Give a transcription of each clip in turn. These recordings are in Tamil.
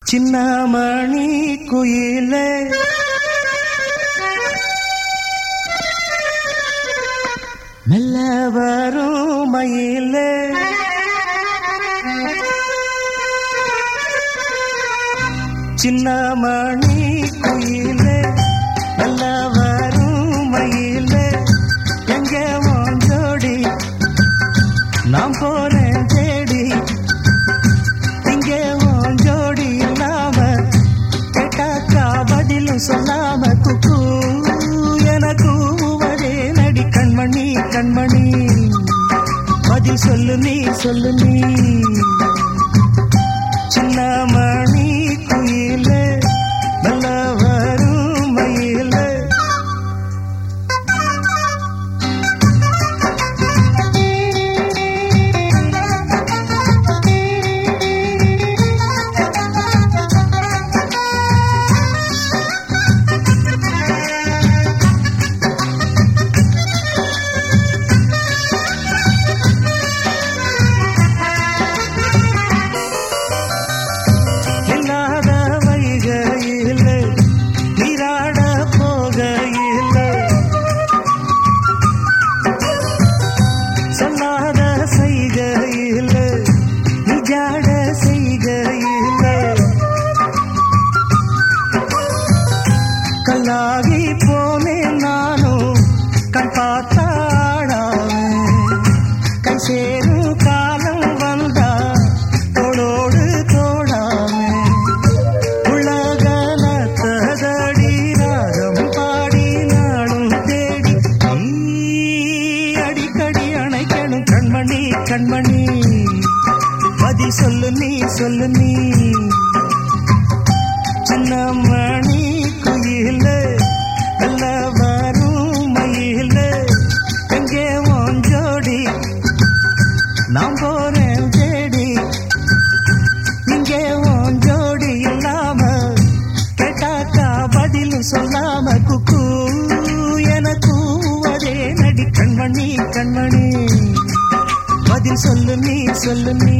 சின்னமணி குயிலே மெல்ல வரும் மயிலே சின்னமணி குயிலே மெல்ல வரும் மயிலே எங்கே உன் ஜோடி நான் போறேன் தேடி இங்கே உன் ஜோடி இல்லாம கேட்டாக்கா பதிலும் சொல்லாம குக்கு என கூவதே நடி கண்மணி கண்மணி பதில் சொல்லு நீ சொல்லு நீ சின்ன மணி குயிலே நல்ல வரும் மயிலே இல்லாத வைகையில் நீராட போகையில் சொல்லாத செய்கையில் நிஜாட செய்கையில் கல்லாகி போனேன் நானும் கண் பார்த்தாடாவேன் கை சேரும் காலம் வந்தா தோளோடு தோடாமே உலகனத்ததடி ராகம் பாடி நாடும் தேடி நீ அடிக்கடி அணைக்கணும் கண்மணி கண்மணி பதி சொல்லு நீ சொல்லு நீ சின்ன மணி குயில நல்ல வரும் மயில எங்கே உன் ஜோடி நான் போறேன் தேடி இங்கே உன் ஜோடி இல்லாம கேட்டாக்கா பதிலும் சொல்லாம குக்கு என கூவதே நடி கண்மணி கண்மணி பதில் சொல்லு நீ சொல்லு நீ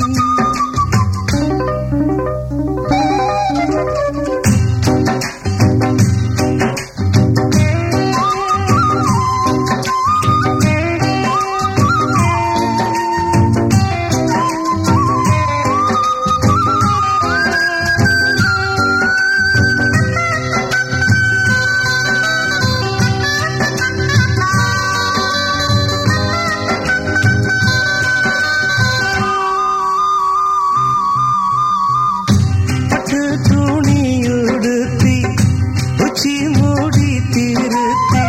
பட்டு துணி உடுத்தி உச்சி மூடி திருத்தி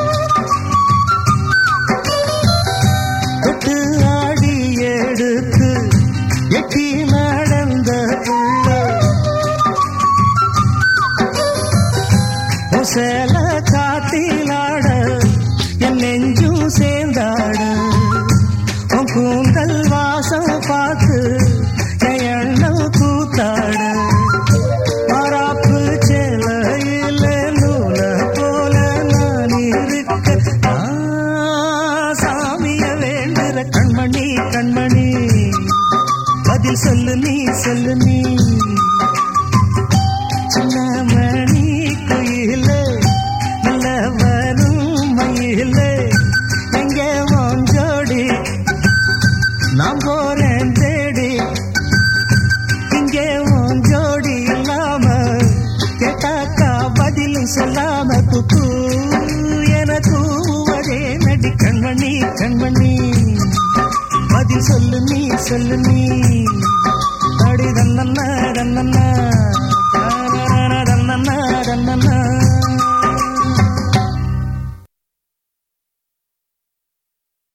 தொட்டு ஆடி எடுத்து எட்டி நடந்த புள்ள சேல காத்திலாட என் நெஞ்சும் சேர்ந்தாட உன் கூந்தல் வாசம் பார்த்து என் எண்ணம் கூத்தாட மராப்பு சேலையில நூல போல நான் இருக்க நான் சாமிய வேண்டுற கண்மணி கண்மணி பதில் சொல்லு நீ சொல்லு நீ சின்ன மணி குயில நல்ல வரும் மயில எங்கே உன் ஜோடி நான் போறேன் தேடி இங்கே உன் ஜோடி இல்லாம கேட்டாக்கா பதிலும் சொல்லாம குக்கு என கூவதே நடி கண்மணி கண்மணி பதில் சொல்லு நீ சொல்லு நீ அடி தன்னண்ணா தன்னண்ணா